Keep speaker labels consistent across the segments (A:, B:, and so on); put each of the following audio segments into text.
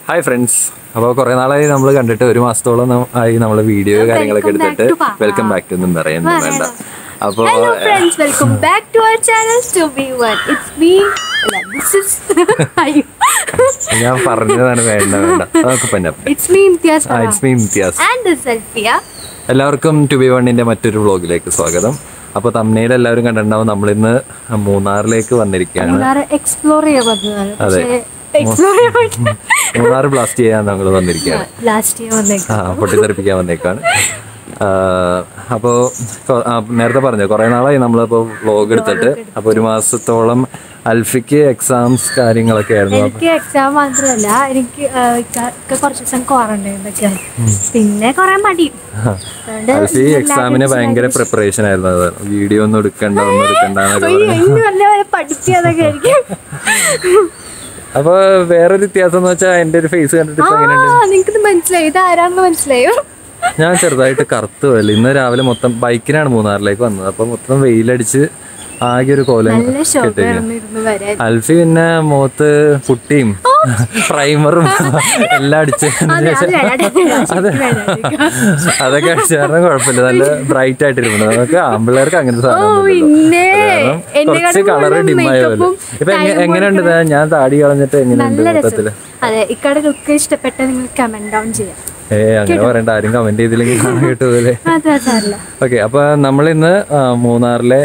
A: Hi friends അപ്പോൾ കുറേ നാളായി നമ്മൾ കണ്ടിട്ട് ഒരു മാസത്തോളം നം- ആയി നമ്മൾ വീഡിയോ കാര്യങ്ങളൊക്കെ
B: Welcome back
A: എടുത്തിട്ട്
B: to Papa.
A: വെൽക്കം ബാക്ക് ഒന്നും പറയുന്നു വേണ്ട അപ്പോൾ
B: Hello friends, welcome back to our channel to be one. It's me. അല്ല, This is അയ്യോ.
A: ഞാൻ പറഞ്ഞതാണ് വേണ്ട വേണ്ട അതൊക്കെ പിന്നെ
B: It's me Imtiaz
A: ആ it's me Imtiaz
B: and this is Alfia.
A: എല്ലാവർക്കും ടു ബി വണ്ണിന്റെ മറ്റൊരു വ്ളോഗിലേക്ക് സ്വാഗതം അപ്പോൾ തമ്മനയിൽ എല്ലാവരും കണ്ടിട്ടുണ്ടാവും നമ്മളിന്ന് മൂന്നാറിലേക്ക് വന്നിരിക്കുകയാണ്
B: മൂന്നാർ എക്സ്പ്ലോർ ചെയ്യാൻ വന്നതാണ്
A: അതെ.
B: പക്ഷേ എക്സ്പ്ലോർ ചെയ്യാൻ പറ്റില്ല
A: മൂന്നാർ ബ്ലാസ്റ്റ് ചെയ്യാൻ ഞങ്ങൾ വന്നിരിക്കുകയാണ്
B: ലാസ്റ്റ് ചെയ്യാൻ വന്നേക്കാം
A: ആ പൊട്ടിത്തെറിപ്പിക്കാൻ വന്നേക്കാണ് അപ്പോൾ നേരത്തെ പറഞ്ഞു കുറേ നാളായി നമ്മളിപ്പോൾ വ്ളോഗ് എടുത്തിട്ട് അപ്പോൾ ഒരു മാസത്തോളം അൽഫിക്ക് എക്സാംസ് കാര്യങ്ങളൊക്കെ ആയിരുന്നു
B: എനിക്ക് എക്സാം മാത്രമല്ല എനിക്ക് ആ, ഇക്ക- ഇക്ക കുറച്ച് ദിവസം ക്വാറന്റൈൻ ഒക്കെയാണ് പിന്നെ കുറെ മടി അതുകൊണ്ട്
A: അൽഫി എക്സാമിന് ഭയങ്കര പ്രിപ്പറേഷൻ ആയിരുന്നു അത് വീഡിയോ ഒന്നും എടുക്കണ്ട ഒന്നും എടുക്കണ്ട എന്നൊക്കെ
B: അയ്യോ,
A: പറഞ്ഞു
B: ഇന്ന് പറഞ്ഞ പോലെ പഠിച്ചതൊക്കെ ആയിരിക്കും
A: അപ്പോൾ വേറൊരു വ്യത്യാസം എന്ന് വെച്ചാൽ എൻ്റെ ഒരു ഫേസ് കണ്ടിട്ട്
B: ആ
A: ഇപ്പൊ എങ്ങനെയുണ്ട്
B: നിങ്ങൾക്കിത് മനസ്സിലായി ഇത് ആരാണെന്ന് മനസ്സിലായോ
A: ഞാൻ ചെറുതായിട്ട് കറുത്തു പോയല്ലോ ഇന്ന് രാവിലെ മൊത്തം ബൈക്കിനാണ് മൂന്നാറിലേക്ക് വന്നത് അപ്പോൾ മൊത്തം വെയിലടിച്ച് ആകെ ഒരു കോലം
B: നല്ല ശോഭയായിരുന്നു ഇരുന്ന് വരാൻ
A: അൽഫി പിന്നെ മുഖത്ത് പുട്ടിയും പ്രൈമറും എല്ലാം അടിച്ച്
B: അതെ, അത് വേണ്ട, അത് വേണ്ട,
A: അതെ അതൊക്കെ അടിച്ച കാരണം കുഴപ്പമില്ല നല്ല ബ്രൈറ്റ് ആയിട്ടിരിക്കുന്നത് നമുക്ക് ആമ്പിള്ളേർക്ക് അങ്ങനത്തെ സാധനം
B: പിന്നെ
A: കുറച്ച്
B: എന്നെക്കാളും
A: കളർ
B: കൂടുതൽ
A: ഡിമായ പോലെ
B: makeup-ഉം
A: ഇപ്പൊ എങ്ങ- എങ്ങനെയുണ്ട് ഇത്? ഞാൻ താടി കളഞ്ഞിട്ട് എങ്ങനെയുണ്ട്
B: നല്ല
A: മൊത്തത്തില്
B: രസം അതെ ഇക്കടെ ലുക്ക് ഇഷ്ടപ്പെട്ട നിങ്ങൾ കമന്റ് ഡൗൺ ചെയ്യാം
A: ഏ അങ്ങനെ പറയണ്ട ആരും കമന്റ് ചെയ്തില്ലെങ്കിൽ കിട്ടൂലേ
B: അതെ അതല്ല
A: ഓക്കെ അപ്പൊ നമ്മളിന്ന് ആ, മൂന്നാറിലെ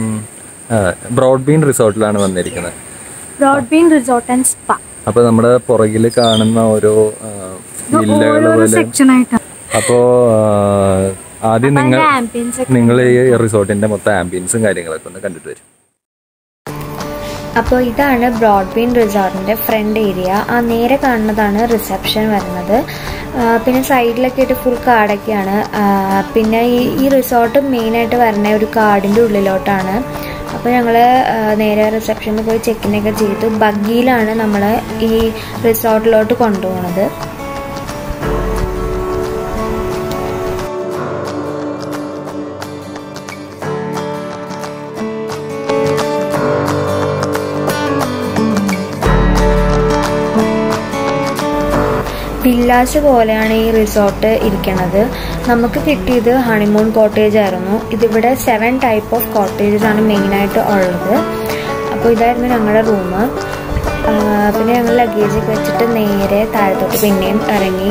A: ബ്രോഡ് ബീൻ റിസോർട്ടിലാണ് വന്നിരിക്കുന്നത്
B: broad bean resort and spa
A: അപ്പൊ നമ്മുടെ പുറകിൽ കാണുന്ന ഓരോ വില്ലകൾ
B: ഓരോരോ
A: പോലെ
B: സെക്ഷൻ ആയിട്ടാണ്
A: അപ്പോ ആ, ആദ്യം നിങ്ങൾ
B: ആംബിയൻസ് ഒക്കെ
A: നിങ്ങൾ ഈ റിസോർട്ടിന്റെ മൊത്തം ആംബിയൻസും കാര്യങ്ങളൊക്കെ ഒന്ന് കണ്ടിട്ട് വരും
C: അപ്പോൾ ഇതാണ് ബ്രോഡ്ബീൻ റിസോർട്ടിൻ്റെ ഫ്രണ്ട് ഏരിയ ആ നേരെ കാണുന്നതാണ് റിസപ്ഷൻ വരുന്നത് ആ, പിന്നെ സൈഡിലൊക്കെ ആയിട്ട് ഫുൾ കാടൊക്കെയാണ് ആ, പിന്നെ ഈ ഈ റിസോർട്ട് മെയിനായിട്ട് വരുന്ന ഒരു കാടിൻ്റെ ഉള്ളിലോട്ടാണ് അപ്പോൾ ഞങ്ങൾ നേരെ റിസപ്ഷനിൽ പോയി ചെക്കിനൊക്കെ ചെയ്തു ബഗ്ഗിയിലാണ് നമ്മൾ ഈ റിസോർട്ടിലോട്ട് കൊണ്ടുപോകുന്നത് വില്ലാസ് പോലെയാണ് ഈ റിസോർട്ട് ഇരിക്കുന്നത് നമുക്ക് കിട്ടിയത് ഹണിമൂൺ കോട്ടേജ് ആയിരുന്നു ഇതിവിടെ സെവൻ ടൈപ്പ് ഓഫ് കോട്ടേജസ് ആണ് മെയിനായിട്ട് ഉള്ളത് അപ്പോൾ ഇതായിരുന്നു ഞങ്ങളുടെ റൂം പിന്നെ ഞങ്ങൾ ലഗേജ് ഒക്കെ വെച്ചിട്ട് നേരെ താഴത്തോട്ട് പിന്നെയും ഇറങ്ങി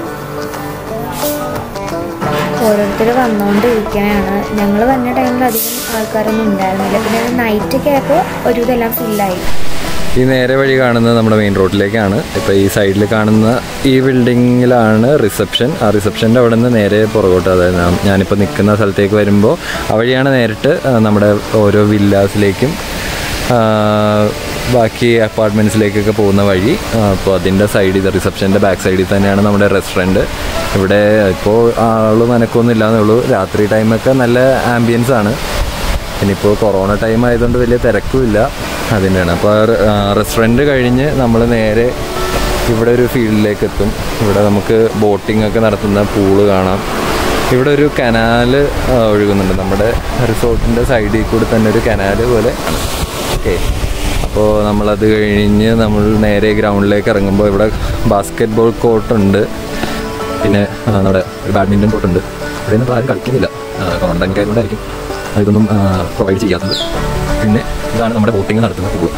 C: ഓരോരുത്തർ വന്നുകൊണ്ടിരിക്കുകയാണ് ഞങ്ങൾ വന്ന ടൈമിൽ അധികം ആൾക്കാരൊന്നും ഉണ്ടായിരുന്നില്ല പിന്നെ നൈറ്റൊക്കെ ആയപ്പോൾ ഒരുവിധം എല്ലാം ഫില്ലായി
A: ഈ നേരെ വഴി കാണുന്നത് നമ്മുടെ മെയിൻ റോഡിലേക്കാണ് ഇപ്പോൾ ഈ സൈഡിൽ കാണുന്ന ഈ ബിൽഡിങ്ങിലാണ് റിസപ്ഷൻ ആ റിസപ്ഷൻ്റെ അവിടെ നിന്ന് നേരെ പുറകോട്ട് അതായത് ഞാൻ- ഞാനിപ്പോൾ നിൽക്കുന്ന സ്ഥലത്തേക്ക് വരുമ്പോൾ ആ വഴിയാണ് നേരിട്ട് ആ, നമ്മുടെ ഓരോ വില്ലാസിലേക്കും ആ, ബാക്കി അപ്പാർട്ട്മെൻറ്റ്സിലേക്കൊക്കെ പോകുന്ന വഴി അപ്പോൾ അതിൻ്റെ സൈഡിൽ ഇത് റിസപ്ഷൻ്റെ ബാക്ക് സൈഡിൽ തന്നെയാണ് നമ്മുടെ റെസ്റ്റോറൻറ്റ് ഇവിടെ ഇപ്പോൾ ആൾ നനക്കൊന്നും ഇല്ലാന്നേ ഉള്ളൂ രാത്രി ടൈമൊക്കെ നല്ല ആംബിയൻസ് ആണ് ഇനിയിപ്പോൾ കൊറോണ ടൈം ആയതുകൊണ്ട് വലിയ തിരക്കുമില്ല അതിൻ്റെയാണ് അപ്പോൾ റെസ്റ്റോറൻറ്റ് കഴിഞ്ഞ് നമ്മൾ നേരെ ഇവിടെ ഒരു ഫീൽഡിലേക്ക് എത്തും ഇവിടെ നമുക്ക് ബോട്ടിംഗ് ഒക്കെ നടത്തുന്ന പൂള് കാണാം ഇവിടെ ഒരു കനാല് ഒഴുകുന്നുണ്ട് നമ്മുടെ റിസോർട്ടിൻ്റെ സൈഡിൽ കൂടി തന്നെ ഒരു കനാല് പോലെ ആണ് ഓക്കെ അപ്പോൾ നമ്മളത് കഴിഞ്ഞ് നമ്മൾ നേരെ ഗ്രൗണ്ടിലേക്ക് ഇറങ്ങുമ്പോൾ ഇവിടെ ബാസ്കറ്റ് ബോൾ കോർട്ടുണ്ട് പിന്നെ ആ, നമ്മുടെ ഒരു ബാഡ്മിൻ്റൺ കോർട്ടുണ്ട് ഇവിടെ ഒന്നും ആരും കളിക്കുന്നില്ല കൊറോണ ടൈം ആയതുകൊണ്ടായിരിക്കും ഇതൊന്നും പ്രൊവൈഡ് ചെയ്യാത്തത് പിന്നെ ഇതാണ് നമ്മുടെ ബോട്ടിംഗ് നടത്തുന്ന പൂള്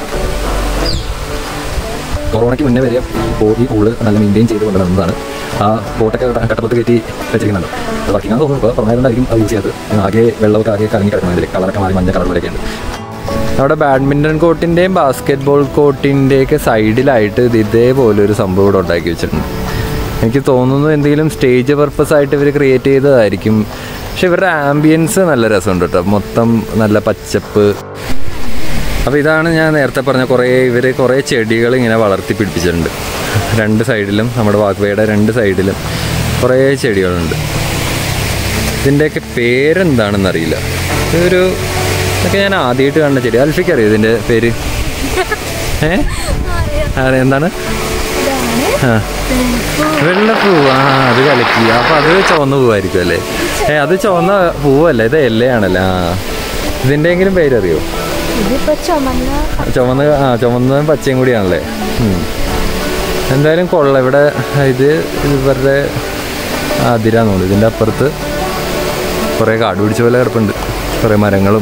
A: കൊറോണയ്ക്ക് മുന്നേ വരെ ഇപ്പോൾ ഈ പൂള് നല്ല മെയിൻറ്റെയിൻ ചെയ്ത് കൊണ്ടുവന്നതാണ് ആ ബോട്ടൊക്കെ കട്ടപ്പുറത്ത് കയറ്റി വെച്ചിരിക്കുന്നുണ്ട് അത് വർക്കിംഗ് ആണെന്ന് തോന്നുന്നു ഇപ്പോൾ കൊറോണ ആയതുകൊണ്ടായിരിക്കും അത് യൂസ് ചെയ്യാത്തത് ആകെ വെള്ളമൊക്കെ ആകെ കറങ്ങി കിടക്കുന്നതിൽ കളറൊക്കെ മാറി മഞ്ഞ കളർ പോലെയൊക്കെ ഉണ്ട് അവിടെ ബാഡ്മിൻ്റൺ കോർട്ടിൻ്റെയും ബാസ്കറ്റ് ബോൾ കോർട്ടിൻ്റെയൊക്കെ സൈഡിലായിട്ട് ഇത് ഇതേപോലെ ഒരു സംഭവം ഇവിടെ ഉണ്ടാക്കി വെച്ചിട്ടുണ്ട് എനിക്ക് തോന്നുന്നു എന്തെങ്കിലും സ്റ്റേജ് പർപ്പസ് ആയിട്ട് ഇവർ ക്രിയേറ്റ് ചെയ്തതായിരിക്കും പക്ഷെ ഇവരുടെ ആംബിയൻസ് നല്ല രസമുണ്ട് കേട്ടോ മൊത്തം നല്ല പച്ചപ്പ് അപ്പോൾ ഇതാണ് ഞാൻ നേരത്തെ പറഞ്ഞ കുറേ ഇവർ കുറേ ചെടികൾ ഇങ്ങനെ വളർത്തി പിടിപ്പിച്ചിട്ടുണ്ട് രണ്ട് സൈഡിലും നമ്മുടെ വാക്വേയുടെ രണ്ട് സൈഡിലും കുറേ ചെടികളുണ്ട് ഇതിൻ്റെയൊക്കെ പേരെന്താണെന്ന് അറിയില്ല ഇതൊരു ഇതൊക്കെ ഞാൻ ആദ്യമായിട്ട് കാണുന്ന ചെടി അൽഫിക്ക് അറിയോ ഇതിൻ്റെ പേര് ഏ അതെ എന്താണ് ആ വെള്ളപ്പൂ ആ അത് കലക്കി അപ്പൊ അത് ചുവന്ന പൂവായിരിക്കും അല്ലേ ഏ അത് ചുവന്ന പൂവല്ല ഇത് എല്ലയാണല്ലേ ആ ഇതിൻ്റെയെങ്കിലും പേരറിയോ
B: ഇതിപ്പോ ചുമന്ന
A: ചുവന്ന ആ ചുവന്നതും പച്ചയും കൂടിയാണല്ലേ ഉം. എന്തായാലും കൊള്ളാം ഇവിടെ ഇത് ഇവരുടെ അതിരാന്ന് തോന്നുന്നു ഇതിൻ്റെ അപ്പുറത്ത് കുറേ കാട് പിടിച്ച പോലെ കിടപ്പുണ്ട് കുറേ മരങ്ങളും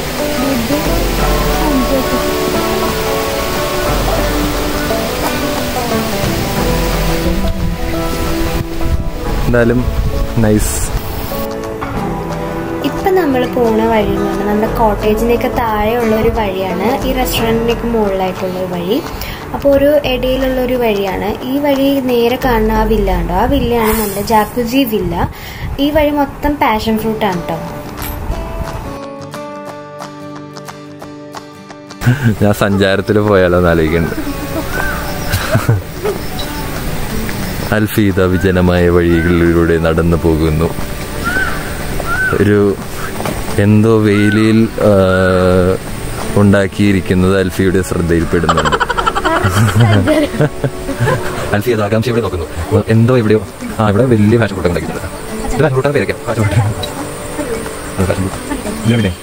A: എന്തായാലും നൈസ്
C: ഇപ്പം നമ്മൾ പോണ വഴി എന്ന് പറഞ്ഞാൽ നമ്മുടെ കോട്ടേജിൻ്റെയൊക്കെ താഴെയുള്ള ഒരു വഴിയാണ് ഈ റെസ്റ്റോറൻറ്റിൻ്റെയൊക്കെ മുകളിലായിട്ടുള്ള ഒരു വഴി അപ്പോൾ ഒരു ഇടയിലുള്ള ഒരു വഴിയാണ് ഈ വഴി നേരെ കാണുന്ന ആ വില്ല ഉണ്ടോ ആ വില്ലയാണ് നമ്മുടെ ജാക്കുജി വില്ല ഈ വഴി മൊത്തം പാഷൻ ഫ്രൂട്ടാണ് കേട്ടോ
A: ഞാൻ സഞ്ചാരത്തിൽ പോയാലോ എന്ന് ആലോചിക്കുന്നുണ്ട് അൽഫീദ വിജനമായ വഴികളിലൂടെ നടന്നു പോകുന്നു ഒരു എന്തോ വെയിലിൽ ആ, ഉണ്ടാക്കിയിരിക്കുന്നത് അൽഫിയുടെ ശ്രദ്ധയിൽപ്പെടുന്നുണ്ട് അൽഫി അത് ആകാംക്ഷ ഇവിടെ നോക്കുന്നു എന്തോ എവിടെയോ ആ ഇവിടെ വലിയ ഫാഷൻ ഫുഡ് ഉണ്ടാക്കിയിട്ടുണ്ട് ഇത് ഫാഷൻ ഫുഡ് പേരൊക്കെ ഫാഷൻ ഫുഡ് ഫാഷൻ ഫുഡ് പിന്നെ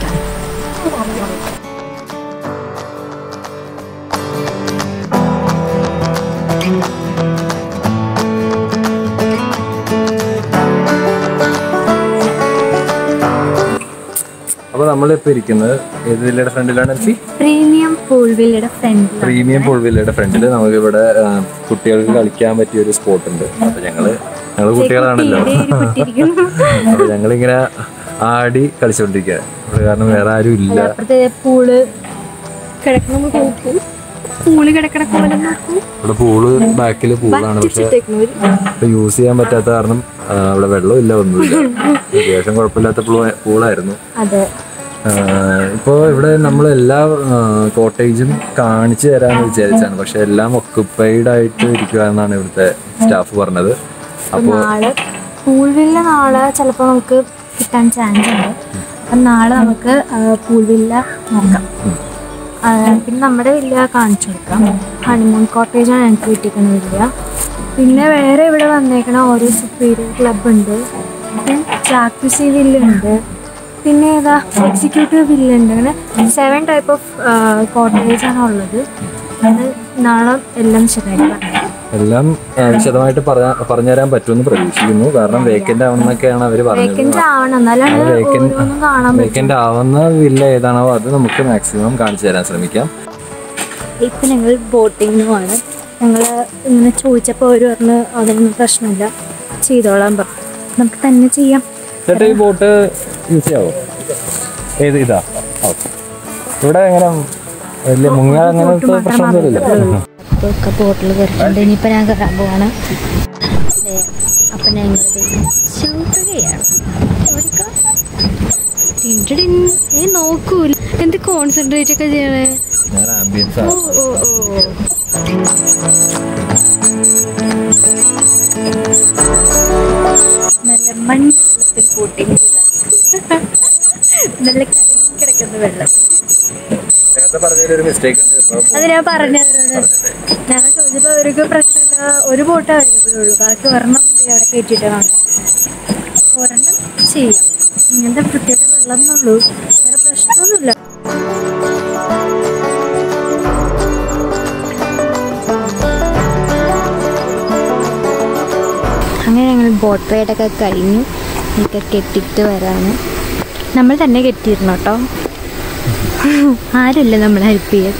A: അപ്പോൾ നമ്മളിപ്പോൾ ഇരിക്കുന്നത് ഏത് ജില്ലയുടെ ഫ്രണ്ടിലാണ് അൽഫി
B: പ്രീമിയം പൂൾവില്ലയുടെ ഫ്രണ്ട്
A: പ്രീമിയം പൂൾവില്ലയുടെ ഫ്രണ്ടിൽ നമുക്ക് ഇവിടെ കുട്ടികൾക്ക് കളിക്കാൻ പറ്റിയ ഒരു സ്പോട്ട് ഉണ്ട് അപ്പൊ ഞങ്ങള് ഞങ്ങള് കുട്ടികളാണല്ലോ അപ്പൊ ഞങ്ങളിങ്ങനെ ആടി കളിച്ചോണ്ടിരിക്കുക ഇവിടെ കാരണം വേറെ ആരും ഇല്ല
B: അപ്പുറത്തെ പൂള് കിടക്കുന്ന നോക്കൂ പൂള് കിടക്കണ പോലെ നോക്കൂ
A: ഇവിടെ പൂള് ബാക്കിൽ പൂളാണ് പക്ഷെ
B: ഇട്ടേക്കണു
A: ഇപ്പൊ യൂസ് ചെയ്യാൻ പറ്റാത്ത കാരണം ആ, അവിടെ വെള്ളമില്ല ഒന്നുമില്ല അത്യാവശ്യം കുഴപ്പമില്ലാത്ത പൂള- പൂളായിരുന്നു
B: അതെ
A: ഇപ്പോൾ ഇവിടെ നമ്മൾ എല്ലാ കോട്ടേജും കാണിച്ചു തരാമെന്ന് വിചാരിച്ചാണ് പക്ഷെ എല്ലാം ഒക്കുപ്പൈഡ് ആയിട്ട് ഇരിക്കുക എന്നാണ് ഇവിടുത്തെ സ്റ്റാഫ് പറഞ്ഞത് അപ്പോൾ
B: നാളെ പൂൾവില്ല നാളെ ചിലപ്പോൾ നമുക്ക് കിട്ടാൻ ചാൻസ് ഉണ്ട് അപ്പം നാളെ നമുക്ക് പൂൾവില്ല നോക്കാം ആ, പിന്നെ നമ്മുടെ വില്ല കാണിച്ചു കൊടുക്കാം ഹണിമൂൺ കോട്ടേജാണ് ഞങ്ങൾക്ക് കിട്ടിയിരിക്കുന്ന വില്ല പിന്നെ വേറെ ഇവിടെ വന്നേക്കണ ഓരോ സുപ്പീരിയർ ക്ലബ് ഉണ്ട് പിന്നെ ജാക്കുസി വില്ല ഉണ്ട് പിന്നെ ഏതാ എക്സിക്യൂട്ടീവ് വില്ല ഉണ്ട് അങ്ങനെ സെവൻ ടൈപ്പ് ഓഫ് കോട്ടേജ് ആണ് ഉള്ളത് അത് നാളെ എല്ലാം ശരിയായിട്ട് പറയാം
A: എല്ലാം ആ, വിശദമായിട്ട് പറയാ- പറഞ്ഞുതരാൻ പറ്റുമെന്ന് പ്രതീക്ഷിക്കുന്നു കാരണം വേക്കൻ്റ് ആവണമെന്നൊക്കെയാണ് അവർ പറഞ്ഞത്
B: വേക്കൻസി ആവണം എന്നാലാണ്
A: വേക്കൻ്റ്
B: ഓരോന്നും കാണാൻ പറ്റും
A: വേക്കൻ്റ് ആവുന്ന വില്ല ഏതാണോ അത് നമുക്ക് മാക്സിമം കാണിച്ചു തരാൻ ശ്രമിക്കാം
B: ഇപ്പം ഞങ്ങൾ ബോട്ടിങ്ങുമാണ് ഞങ്ങൾ ഇങ്ങനെ ചോദിച്ചപ്പോൾ അവർ പറഞ്ഞ് അതൊന്നും പ്രശ്നമില്ല ചെയ്തോളാൻ പറഞ്ഞു നമുക്ക് തന്നെ ചെയ്യാം
A: ചേട്ടാ ഈ ബോട്ട് യൂസ് ചെയ്യാവോ ഏത് ഇതാ ഓക്കെ ഇവിടെ എങ്ങനെ വലിയ മുങ്ങ അങ്ങനത്തെ പ്രശ്നമൊന്നുമില്ല
C: ഒക്കെ ബോട്ടിൽ കയറിയിട്ടുണ്ട് ഇനിയിപ്പോൾ ഞാൻ കയറാൻ പോവാണ് ദേ, അപ്പം ഞങ്ങളിത് ചവിട്ടുകയാണ് ഓടിക്കോ. ടിൻ ടിൻ. ഏയ് നോക്കൂ എന്ത് കോൺസെൻട്രേറ്റ് ഒക്കെ ചെയ്യണേ
A: ഞാൻ ആംബിയൻസ്
C: ഓ ഓ ഓ
B: നല്ല മണ്ണ് വെള്ളത്തിൽ ബോട്ടിങ് ചെയ്യാം നല്ല കലങ്ങി കിടക്കുന്ന വെള്ളം
A: നേരത്തെ പറഞ്ഞതിലൊരു മിസ്റ്റേക്ക് ഉണ്ട് ഇപ്പൊ
B: അത് ഞാൻ പറഞ്ഞവരോട് ഞങ്ങൾ ചോദിച്ചപ്പോൾ അവർക്ക് പ്രശ്നമില്ല ഒരു ബോട്ട് അവൈലബിൾ ഉള്ളൂ ബാക്കി ഒരെണ്ണം ദേ അവിടെ കയറ്റിയിട്ട് കാണാം ഒരെണ്ണം ചെയ്യാം ഇങ്ങനത്തെ വൃത്തിയുടെ വെള്ളം എന്നുള്ളൂ വേറെ പ്രശ്നമൊന്നുമില്ല
C: അങ്ങനെ ഞങ്ങൾ ബോട്ട് റൈഡൊക്കെ കഴിഞ്ഞു എനിക്ക് കെട്ടിയിട്ട് വരാണ്
B: നമ്മൾ തന്നെ കെട്ടിയിരുന്നു കേട്ടോ ആരുമില്ല നമ്മളെ ഹെൽപ്പ് ചെയ്യാൻ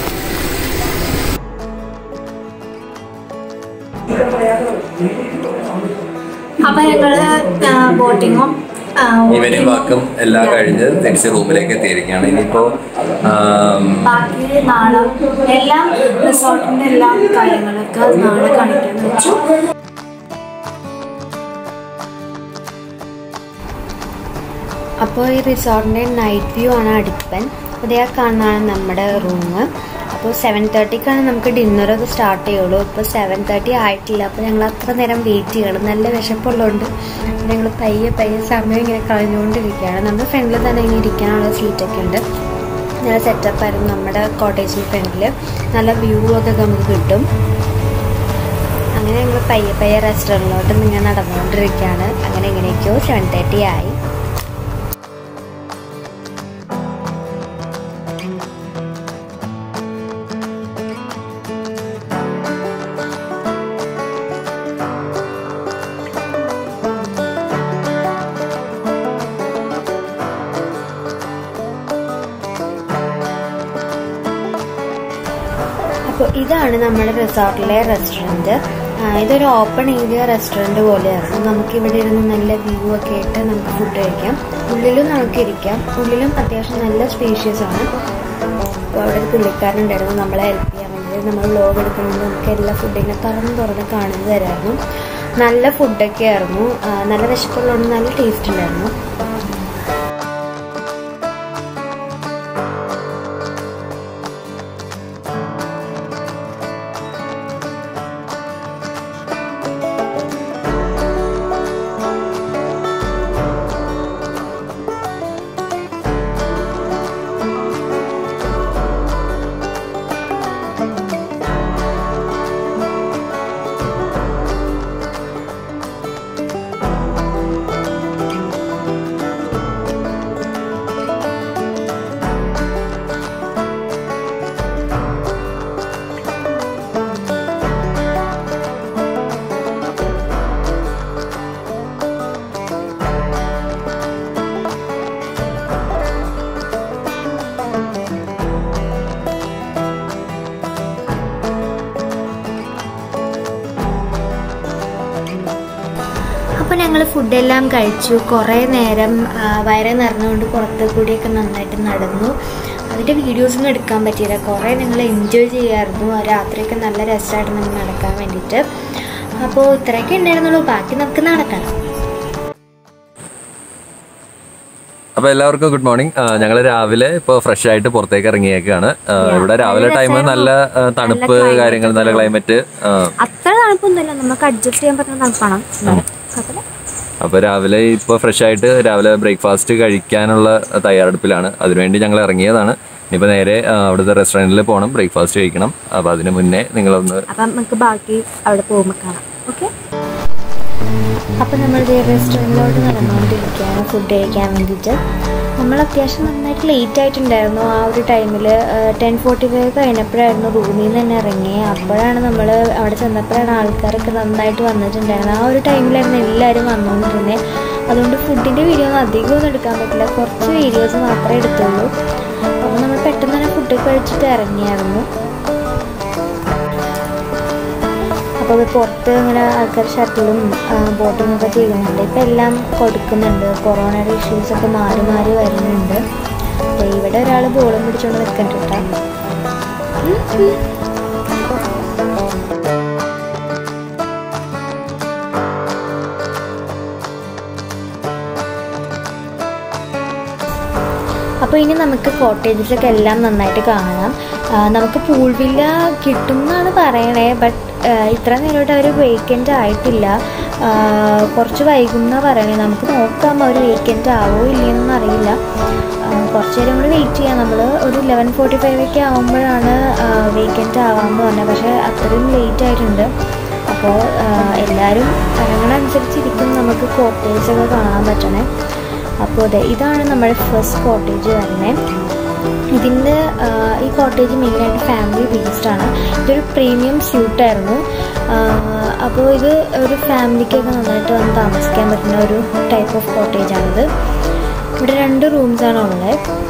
B: അപ്പൊ ഞങ്ങള് ബോട്ടിങ്ങും
A: ഈവനിങ് വാക്കും എല്ലാം കഴിഞ്ഞ് തിരിച്ച് റൂമിലേക്ക് എത്തിയിരിക്കുകയാണ് ഇനിയിപ്പോ ആം,
B: ബാക്കി നാളെ എല്ലാം റിസോർട്ടിന്റെ എല്ലാ കാര്യങ്ങളൊക്കെ നാളെ കാണിക്കാന്ന് വെച്ചു
C: അപ്പോൾ ഈ റിസോർട്ടിൻ്റെ നൈറ്റ് വ്യൂ ആണ് അടുപ്പൻ അപ്പോൾ ഇതേ കാണുന്നതാണ് നമ്മുടെ റൂം അപ്പോൾ സെവൻ തേർട്ടിക്കാണ് നമുക്ക് ഡിന്നറൊക്കെ സ്റ്റാർട്ട് ചെയ്യുള്ളൂ ഇപ്പോൾ സെവൻ തേർട്ടി ആയിട്ടില്ല അപ്പോൾ ഞങ്ങൾ അത്ര നേരം വെയിറ്റ് ചെയ്യണം നല്ല വിശപ്പുള്ളതുകൊണ്ട് ഞങ്ങൾ പയ്യെ പയ്യെ സമയം ഇങ്ങനെ കളഞ്ഞുകൊണ്ടിരിക്കുകയാണ് നമ്മുടെ ഫ്രണ്ടിൽ തന്നെ ഇങ്ങനെ ഇരിക്കാനുള്ള സീറ്റൊക്കെ ഉണ്ട് നല്ല സെറ്റപ്പായിരുന്നു നമ്മുടെ കോട്ടേജിന് ഫ്രണ്ടിൽ നല്ല വ്യൂ ഒക്കെ നമുക്ക് കിട്ടും അങ്ങനെ ഞങ്ങൾ പയ്യെ പയ്യെ റെസ്റ്റോറൻറ്റിലോട്ട് ഇങ്ങനെ നടന്നുകൊണ്ടിരിക്കുകയാണ് അങ്ങനെ എങ്ങനെയൊക്കെയോ സെവൻ തേർട്ടി ആയി അപ്പോൾ ഇതാണ് നമ്മുടെ റിസോർട്ടിലെ റെസ്റ്റോറൻറ്റ് ഇതൊരു ഓപ്പൺ ഏരിയ റെസ്റ്റോറൻറ്റ് പോലെയായിരുന്നു നമുക്ക് ഇവിടെ ഇരുന്ന് നല്ല വ്യൂ ഒക്കെ ആയിട്ട് നമുക്ക് ഫുഡ് കഴിക്കാം ഉള്ളിലും നമുക്ക് ഇരിക്കാം ഉള്ളിലും അത്യാവശ്യം നല്ല സ്പേഷ്യസ് ആണ് അപ്പോൾ അവിടെ ഒരു പുള്ളിക്കാരനുണ്ടായിരുന്നു നമ്മളെ ഹെൽപ്പ് ചെയ്യാൻ വേണ്ടി നമ്മൾ വ്ലോഗ് എടുക്കുമ്പോൾ നമുക്ക് എല്ലാ ഫുഡിനെ തുറന്ന് തുറന്ന് കാണിച്ചു തരായിരുന്നു നല്ല ഫുഡൊക്കെ ആയിരുന്നു ആ, നല്ല വിശപ്പുള്ളതുകൊണ്ട് നല്ല ടേസ്റ്റ് ഉണ്ടായിരുന്നു അപ്പോൾ ഞങ്ങൾ ഫുഡെല്ലാം കഴിച്ചു കുറേ നേരം ആ, വയറ് നിറഞ്ഞുകൊണ്ട് പുറത്ത് കൂടിയൊക്കെ നന്നായിട്ട് നടന്നു അതിൻ്റെ വീഡിയോസൊന്നും എടുക്കാൻ പറ്റിയില്ല കുറേ ഞങ്ങൾ എൻജോയ് ചെയ്യായിരുന്നു ആ രാത്രിയൊക്കെ നല്ല രസമായിട്ട് നമുക്ക് നടക്കാൻ വേണ്ടിയിട്ട് അപ്പോൾ ഇത്രയൊക്കെ ഉണ്ടായിരുന്നുള്ളൂ ബാക്കി നമുക്ക് നടക്കണം
A: അപ്പൊ എല്ലാവർക്കും ഗുഡ് മോർണിംഗ് ഞങ്ങൾ രാവിലെ ഇപ്പോൾ ഫ്രഷ് ആയിട്ട് പുറത്തേക്ക് ഇറങ്ങിയേക്കാണ് ആ, ഇവിടെ രാവിലെ ടൈം നല്ല ആ, തണുപ്പ് കാര്യങ്ങൾ നല്ല ക്ലൈമറ്റ്
B: അത്ര തണുപ്പൊന്നുമില്ല നമുക്ക് അഡ്ജസ്റ്റ് ചെയ്യാൻ പറ്റുന്ന തണുപ്പാണ് കുഴപ്പമില്ല
A: അപ്പൊ രാവിലെ ഇപ്പോൾ ഫ്രഷ് ആയിട്ട് രാവിലെ ബ്രേക്ക്ഫാസ്റ്റ് കഴിക്കാനുള്ള തയ്യാറെടുപ്പിലാണ് അതിനുവേണ്ടി ഞങ്ങൾ ഇറങ്ങിയതാണ് ഇനിയിപ്പോൾ നേരെ ആ, അവിടുത്തെ റെസ്റ്റോറൻറ്റിൽ പോകണം ബ്രേക്ക്ഫാസ്റ്റ് കഴിക്കണം അപ്പൊ അതിന് മുന്നേ നിങ്ങളൊന്ന്
B: അപ്പം നമുക്ക് ബാക്കി അവിടെ പോകുമ്പോൾ കാണാം ഓക്കെ
C: അപ്പോൾ നമ്മൾ റെസ്റ്റോറൻറ്റിലോട്ട് നടന്നുകൊണ്ടിരിക്കുകയാണ് ഫുഡ് കഴിക്കാൻ വേണ്ടിയിട്ട് നമ്മൾ അത്യാവശ്യം നന്നായിട്ട് ലേറ്റ് ആയിട്ടുണ്ടായിരുന്നു ആ ഒരു ടൈമിൽ ടെൻ ഫോർട്ടി ഫൈവ് കഴിഞ്ഞപ്പോഴായിരുന്നു റൂമിൽ നിന്ന് തന്നെ ഇറങ്ങി അപ്പോഴാണ് നമ്മൾ അവിടെ ചെന്നപ്പോഴാണ് ആൾക്കാരൊക്കെ നന്നായിട്ട് വന്നിട്ടുണ്ടായിരുന്നത് ആ ഒരു ടൈമിലായിരുന്നു എല്ലാവരും വന്നുകൊണ്ടിരുന്നത് അതുകൊണ്ട് ഫുഡിൻ്റെ വീഡിയോ ഒന്നും അധികം ഒന്നും എടുക്കാൻ പറ്റില്ല കുറച്ച് വീഡിയോസ് മാത്രമേ എടുത്തുള്ളൂ അപ്പോൾ നമ്മൾ പെട്ടെന്ന് തന്നെ ഫുഡ് കഴിച്ചിട്ട് ഇറങ്ങിയായിരുന്നു അപ്പോൾ അത് പുറത്ത് ഇങ്ങനെ ആൾക്കാർ ഷട്ടിലും ബോട്ടിങ്ങും ഒക്കെ ചെയ്യുന്നുണ്ട് ഇപ്പം എല്ലാം കൊടുക്കുന്നുണ്ട് കൊറോണയുടെ ഇഷ്യൂസ് ഒക്കെ മാറി മാറി വരുന്നുണ്ട് അപ്പോൾ ഇവിടെ ഒരാൾ ബോളും പിടിച്ചുകൊണ്ട് നിൽക്കുന്നുണ്ട് കേട്ടോ അപ്പോൾ ഇനി നമുക്ക് കോട്ടേജസൊക്കെ എല്ലാം നന്നായിട്ട് കാണാം ആ, നമുക്ക് പൂൾ വില്ല കിട്ടും എന്നാണ് പറയണേ ബട്ട് ഇത്ര നേരമായിട്ട് അവർ വേക്കൻ്റ് ആയിട്ടില്ല ആ, കുറച്ച് വൈകും എന്നാണ് പറയണേ നമുക്ക് നോക്കാം അവർ വേക്കൻ്റ് ആവോ ഇല്ലയെന്നൊന്നും അറിയില്ല ആ, കുറച്ച് നേരം കൂടി വെയിറ്റ് ചെയ്യാം നമ്മൾ ഒരു ലെവൻ ഫോർട്ടി ഫൈവ് ഒക്കെ ആകുമ്പോഴാണ് വേക്കൻ്റ് ആവാമെന്ന് പറഞ്ഞത് പക്ഷേ അത്രയും ലേറ്റ് ആയിട്ടുണ്ട് അപ്പോൾ എല്ലാവരും ഇറങ്ങണ അനുസരിച്ചിരിക്കും നമുക്ക് കോട്ടേജ് ഒക്കെ കാണാൻ പറ്റണേ അപ്പോൾ അതെ ഇതാണ് നമ്മുടെ ഫസ്റ്റ് കോട്ടേജ് വരുന്നത് ഇതിൻ്റെ ഈ കോട്ടേജ് മെയിനായിട്ട് ഫാമിലി ബേസ്ഡ് ആണ് ഇതൊരു പ്രീമിയം സ്യൂട്ടായിരുന്നു അപ്പോൾ ഇത് ഒരു ഫാമിലിക്കൊക്കെ നന്നായിട്ട് വന്ന് താമസിക്കാൻ പറ്റുന്ന ഒരു ടൈപ്പ് ഓഫ് കോട്ടേജ് ആണിത് ഇവിടെ രണ്ട് റൂംസാണ് ഉള്ളത്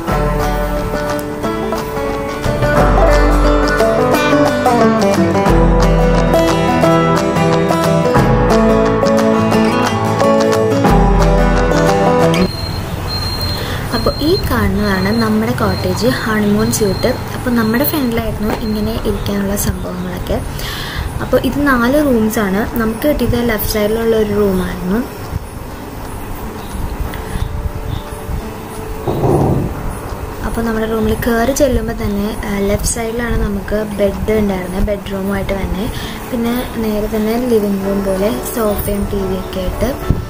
C: അപ്പോൾ ഈ കാണുന്നതാണ് നമ്മുടെ കോട്ടേജ് ഹണിമൂൺ സ്യൂട്ട് അപ്പോൾ നമ്മുടെ ഫ്രണ്ടിലായിരുന്നു ഇങ്ങനെ ഇരിക്കാനുള്ള സംഭവങ്ങളൊക്കെ അപ്പോൾ ഇത് നാല് റൂംസാണ് നമുക്ക് കിട്ടിയത് ലെഫ്റ്റ് സൈഡിലുള്ള ഒരു റൂമായിരുന്നു അപ്പോൾ നമ്മുടെ റൂമിൽ കയറി ചെല്ലുമ്പോൾ തന്നെ ലെഫ്റ്റ് സൈഡിലാണ് നമുക്ക് ബെഡ് ഉണ്ടായിരുന്നത് ബെഡ്റൂമായിട്ട് തന്നെ പിന്നെ നേരെ തന്നെ ലിവിങ് റൂം പോലെ സോഫയും ടി വി ഒക്കെ ആയിട്ട്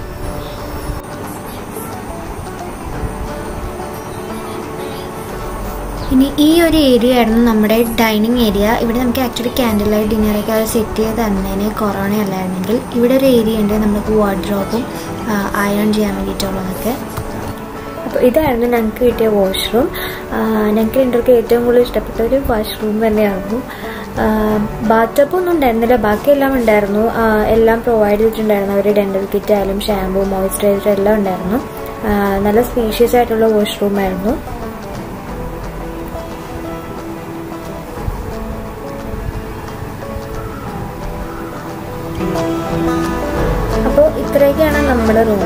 C: ഇനി ഈ ഒരു ഏരിയ ആയിരുന്നു നമ്മുടെ ഡൈനിങ് ഏരിയ ഇവിടെ നമുക്ക് ആക്ച്വലി ക്യാൻഡിൽ ലൈറ്റ് ഡിന്നറൊക്കെ അവർ സെറ്റ് ചെയ്ത് തന്നതിന് കൊറോണ അല്ലായിരുന്നെങ്കിൽ ഇവിടെ ഒരു ഏരിയ ഉണ്ട് നമുക്ക് വാർഡ്രോബും അയൺ ചെയ്യാൻ വേണ്ടിയിട്ടുള്ളതൊക്കെ അപ്പോൾ ഇതായിരുന്നു ഞങ്ങൾക്ക് കിട്ടിയ വാഷ്റൂം ഞങ്ങൾക്ക് രണ്ടുപേർക്ക് ഏറ്റവും കൂടുതൽ ഇഷ്ടപ്പെട്ട ഒരു വാഷ്റൂം തന്നെയായിരുന്നു ബാത്തപ്പ് ഒന്നും ഉണ്ടായിരുന്നില്ല ബാക്കിയെല്ലാം ഉണ്ടായിരുന്നു ആ, എല്ലാം പ്രൊവൈഡ് ചെയ്തിട്ടുണ്ടായിരുന്നു അവർ ഡെൻ്റൽ കിറ്റ് ആയാലും ഷാമ്പൂ മോയ്സ്ചറൈസർ എല്ലാം ഉണ്ടായിരുന്നു ആ, നല്ല സ്പീഷ്യസ് ആയിട്ടുള്ള വാഷ്റൂം ആയിരുന്നു നമ്മുടെ റൂം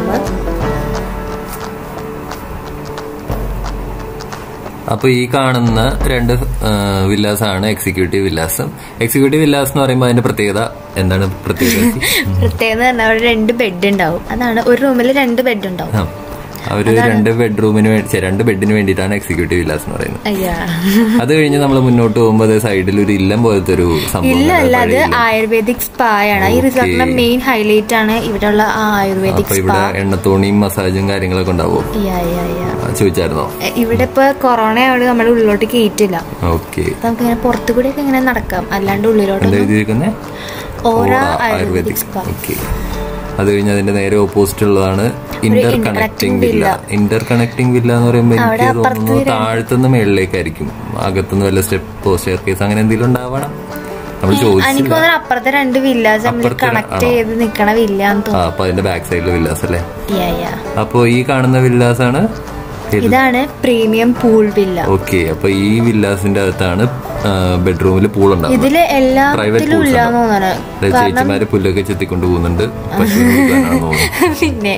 A: അപ്പൊ ഈ കാണുന്ന രണ്ട് വില്ലാസ് ആണ് എക്സിക്യൂട്ടീവ് വില്ലാസ് എക്സിക്യൂട്ടീവ് വില്ലാസ് എന്ന് പറയുമ്പോൾ അതിന്റെ പ്രത്യേകത എന്താണ് പ്രത്യേകത
C: പ്രത്യേകത പറഞ്ഞാൽ അവിടെ രണ്ട് ബെഡ് ഉണ്ടാവും അതാണ് ഒരു റൂമിൽ രണ്ട് ബെഡ് ഉണ്ടാവും
A: ആ. അവര് രണ്ട് ബെഡ്റൂമിന് വേണ്ടി ഛെ, രണ്ട് ബെഡിന് വേണ്ടിയിട്ടാണ് എക്സിക്യൂട്ടീവ് വില്ലാസ് എന്ന് പറയുന്നത്
C: അയ്യാ
A: അത് കഴിഞ്ഞ് നമ്മൾ മുന്നോട്ട് പോകുമ്പോൾ അത് സൈഡിൽ ഒരു ഇല്ലം പോലത്തെ ഒരു സംഭവം
C: ഇല്ല
A: ഉണ്ട്.
C: അല്ല അത്
A: പഴയ ഇല്ലം.
C: ആയുർവേദിക് സ്പായാണ് ഈ
A: Okay.
C: റിസോർട്ടിന്റെ മെയിൻ ഹൈലൈറ്റ് ആണ് ഇവിടെയുള്ള ആ ആയുർവേദിക്
A: അപ്പൊ
C: സ്പാ
A: ഇവിടെ എണ്ണത്തോണിയും മസാജും കാര്യങ്ങളൊക്കെ ഉണ്ടാവും
C: യാ യാ യാ
A: ചോദിച്ചായിരുന്നോ
C: എ, ഇവിടെ ഇപ്പൊ കൊറോണ ആയോണ്ട് നമ്മൾ ഉള്ളിലോട്ട് കയറ്റില്ല
A: ഓക്കെ
C: അപ്പൊ നമുക്ക് ഇങ്ങനെ പുറത്തു കൂടെ ഒക്കെ ഇങ്ങനെ നടക്കാം അല്ലാണ്ട് ഉള്ളിലോട്ട്
A: എന്താ എഴുതിയിരിക്കുന്നത്
C: aura
A: aura
C: ayurvedic spa
A: okay അത് കഴിഞ്ഞ് അതിന്റെ നേരെ ഓപ്പോസിറ്റ് ഉള്ളതാണ് interconnecting villa interconnecting villa എന്ന് പറയുമ്പോൾ
C: അവിടെ
A: എനിക്ക്
C: അപ്പുറത്ത്
A: തോന്നുന്നു താഴത്തുനിന്ന് മേളിലേക്കായിരിക്കും അകത്തുനിന്ന് വല്ല സ്റ്റെപ്പ് സ്റ്റെയർ കേസ് അങ്ങനെ എന്തെങ്കിലും ഉണ്ടാവണം നമ്മൾ
C: എനിക്ക്
A: ചോദിച്ചില്ല
C: തോന്നുന്നു അപ്പുറത്തെ രണ്ട് വില്ലാസ് തമ്മിൽ
A: അപ്പുറത്തെ
C: കണക്ട്
A: ആണോ?
C: ചെയ്ത് നിക്കണ വില്ല എന്ന്
A: ആ
C: തോന്നുന്നു
A: അപ്പൊ അതിന്റെ ബാക്ക് സൈഡിലെ വില്ലാസ് അല്ലേ
C: യാ യാ
A: അപ്പൊ ഈ കാണുന്ന വില്ലാസ് ആണ്
C: ഇതാണ് പ്രീമിയം പൂൾ വില്ല
A: ഓക്കെ അപ്പൊ ഈ വില്ലാസിന്റെ അകത്താണ് ബെഡ്റൂമിൽ പൂൾ ഉണ്ടാവും
C: ഇതില്
A: പ്രൈവറ്റ്
C: എല്ലാത്തിലും
A: പൂൾസ്
C: ഇല്ലാന്ന് തോന്നണ
A: ചേച്ചിമാര് പുല്ലൊക്കെ ചെത്തിക്കൊണ്ട് പോകുന്നുണ്ട് പശു നോക്കാനാണെന്ന് തോന്നുന്നു
C: പിന്നെ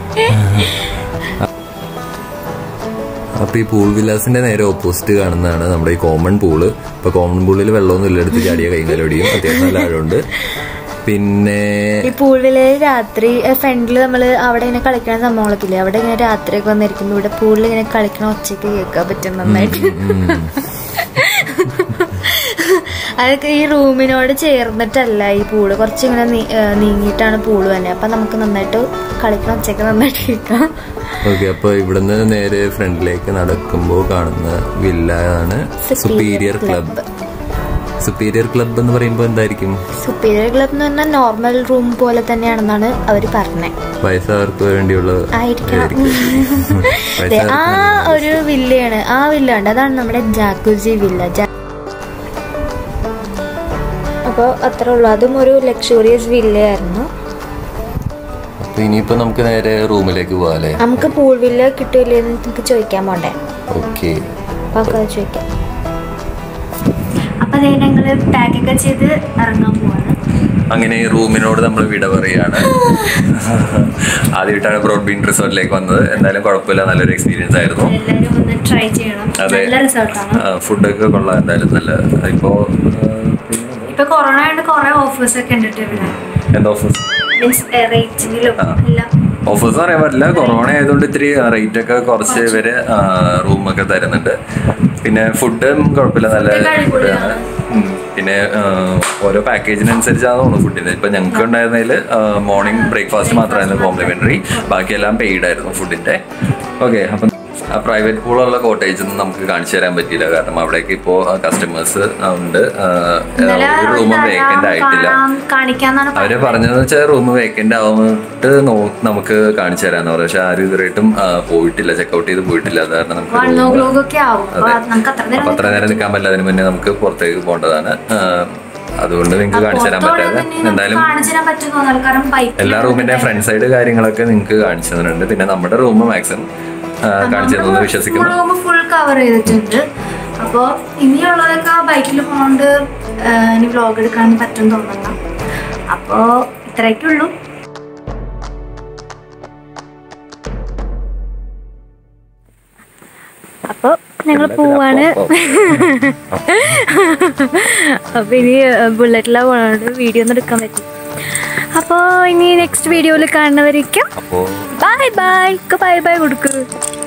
A: അപ്പൊ ഈ പൂൾ വില്ലാസിന്റെ നേരെ ഓപ്പോസിറ്റ് കാണുന്നതാണ് നമ്മുടെ ഈ കോമൺ പൂള് ഇപ്പൊ കോമൺ പൂളിൽ വെള്ളമൊന്നും ഇല്ല എടുത്ത് ചാടിയ കൈകാലൊടിയും അത്യാവശ്യം നല്ല ആഴമുണ്ട് പിന്നെ
C: ഈ പൂൾ വില്ലയിൽ രാത്രി ഫ്രണ്ടിൽ നമ്മൾ അവിടെ ഇങ്ങനെ കളിക്കണ സംഭവങ്ങളൊക്കെ ഇല്ലേ അവിടെ ഇങ്ങനെ രാത്രിയൊക്കെ വന്നിരിക്കുമ്പോ ഇവിടെ പൂളിൽ ഇങ്ങനെ കളിക്കണ ഒച്ചയ്ക്ക് കേൾക്കാൻ പറ്റും നന്നായിട്ട്
A: ഉം,
C: അതൊക്കെ ഈ റൂമിനോട് ചേർന്നിട്ടല്ല ഈ പൂള് കുറച്ച് ഇങ്ങനെ നീ- ഏ, നീങ്ങിയിട്ടാണ് പൂള് തന്നെ അപ്പൊ നമുക്ക് നന്നായിട്ട് കളിക്കണ ഒച്ചയ്ക്ക് നന്നായിട്ട് കേൾക്കാം
A: ഓക്കെ അപ്പൊ ഇവിടുന്ന് നേരെ ഫ്രണ്ടിലേക്ക് നടക്കുമ്പോൾ കാണുന്ന വില്ല ആണ് സുപ്പീരിയർ ക്ലബ് സുപ്പീരിയർ ക്ലബ് എന്ന് പറയുമ്പോൾ എന്തായിരിക്കും
C: സുപ്പീരിയർ ക്ലബ് എന്ന് പറഞ്ഞാൽ നോർമൽ റൂം പോലെ തന്നെയാണെന്നാണ് അവര് പറഞ്ഞത്
A: വയസ്സാർക്ക് വേണ്ടിയുള്ള
C: ആയിരിക്കണം ദേ,
A: വയസ്സാർക്ക്
C: ആ ഒരു വില്ലയാണ് ആ വില്ല ഉണ്ട് അതാണ് നമ്മുടെ ജാക്കുസി വില്ല ജാ- അപ്പോൾ അത്രേ ഉള്ളൂ അതും ഒരു ലക്ഷറിയസ് വില്ലയായിരുന്നു
A: അപ്പൊ ഇനിയിപ്പോ നമുക്ക് നേരെ റൂമിലേക്ക് പോവാല്ലേ
C: നമുക്ക് പൂൾ വില്ല കിട്ടൂലേ എന്ന് നമുക്ക് ചോദിക്കാൻ പോണ്ടേ
A: ഓക്കെ
C: അപ്പൊ നമുക്ക് അത് ചോദിക്കാം
B: അപ്പൊ അതേ ഞങ്ങള് പാക്കൊക്കെ ചെയ്ത് ഇറങ്ങാൻ പോവാണ്
A: അങ്ങനെ ഈ റൂമിനോട് നമ്മൾ വിട പറയാണ് ആദ്യമായിട്ടാണ് ബ്രോഡ് ബീൻ റിസോർട്ടിലേക്ക് വന്നത് എന്തായാലും കുഴപ്പമില്ല നല്ലൊരു എക്സ്പീരിയൻസ് ആയിരുന്നു
B: എല്ലാവരും ഒന്ന് ട്രൈ ചെയ്യണം
A: അതെ.
B: നല്ല റിസോർട്ടാണ്
A: ആ, ഫുഡൊക്കെ കൊള്ളാം എന്തായാലും നല്ല ഇപ്പോ ആ,
B: ഇപ്പൊ കൊറോണ ആയതുകൊണ്ട് കുറെ ഓഫേഴ്സ് ഒക്കെ ഉണ്ട് ട്ടോ ഇവിടെ
A: എന്താ ഓഫേഴ്സ്
B: മീൻസ് റേറ്റിങ്ങിലും
A: ആ.
B: എല്ലാം
A: ഓഫേഴ്സ് പറയാൻ പറ്റില്ല കൊറോണ ആയതുകൊണ്ട് ഇത്തിരി റേറ്റ് ഒക്കെ കുറച്ച് ഇവര് റൂമൊക്കെ തരുന്നുണ്ട് പിന്നെ ഫുഡും കുഴപ്പമില്ല നല്ല
B: Food ഒക്കെ
A: ഫുഡാണ് പിന്നെ ആ, ഓരോ പാക്കേജിനനുസരിച്ചാണ് തോന്നുന്നു ഫുഡിന് ഇപ്പൊ ഞങ്ങൾക്ക് ഉണ്ടായിരുന്നതിൽ മോർണിംഗ് ബ്രേക്ക്ഫാസ്റ്റ് മാത്രമായിരുന്നു കോംപ്ലിമെന്ററി ബാക്കിയെല്ലാം പെയ്ഡ് ആയിരുന്നു ഫുഡിന്റെ ഓക്കെ അപ്പം ആ പ്രൈവറ്റ് പൂളുള്ള കോട്ടേജ് ഒന്നും നമുക്ക് കാണിച്ചു തരാൻ പറ്റിയില്ല കാരണം അവിടേക്ക് ഇപ്പോൾ കസ്റ്റമേഴ്സ് ഉണ്ട് ആ,
B: ഇന്നലെ
A: ഒരു റൂമും വേക്കൻ്റ് ആയിട്ടില്ല
B: കാണാം കാണിക്കാന്നാണ്
A: അവര് പറഞ്ഞതെന്ന് വെച്ചാൽ റൂം വേക്കന്റ് ആവുന്നിട്ട് നോ- നമുക്ക് കാണിച്ചു തരാന്ന് പറഞ്ഞു പക്ഷെ ആരും ഇതുവരെയായിട്ടും ആ, പോയിട്ടില്ല ചെക്കൗട്ട് ചെയ്ത് പോയിട്ടില്ല അത് കാരണം നമുക്ക്
B: വൺ ഓ
A: room-
B: ക്ലോക്ക് ഒക്കെ ആവും അപ്പൊ
A: അതെ.
B: അത് നമുക്ക് അത്ര നേരം
A: അപ്പൊ അത്ര നേരം നിൽക്കാൻ പറ്റില്ല അതിന് മുന്നേ നമുക്ക് പുറത്തേക്ക് പോകേണ്ടതാണ് ആ, അതുകൊണ്ട് നിങ്ങൾക്ക് കാണിച്ചു തരാൻ പറ്റാതെ എന്തായാലും
B: കാണിച്ചു തരാൻ പറ്റും തോന്നുന്നു കാരണം ബൈക്ക്
A: എല്ലാ റൂമിന്റെ ഫ്രണ്ട് സൈഡ് കാര്യങ്ങളൊക്കെ നിങ്ങൾക്ക് കാണിച്ചു തന്നിട്ടുണ്ട് പിന്നെ നമ്മുടെ റൂം മാക്സിമം കാണിച്ചു തന്നു വിശ്വസിക്കുന്നു
B: റൂം ഫുൾ കവർ ചെയ്തിട്ടുണ്ട് അപ്പോൾ ഇനിയുള്ളതൊക്കെ ബൈക്കിൽ പോകോണ്ട് ഇനി വ്ലോഗ് എടുക്കാൻ പറ്റും തോന്നണ്ട അപ്പോൾ ഇത്രയൊക്കെ ഉള്ളൂ അപ്പോൾ ഞങ്ങൾ പോവാണ് അപ്പോൾ ഇനി ബുള്ളറ്റിലാണ് പോകണോണ്ട് വീഡിയോ ഒന്നും എടുക്കാൻ പറ്റും അപ്പോൾ ഇനി നെക്സ്റ്റ് വീഡിയോയിൽ കാണുന്നവരേക്കും
A: അപ്പോ
B: ബൈ ബൈ ബൈ ബൈ കൊടുക്ക്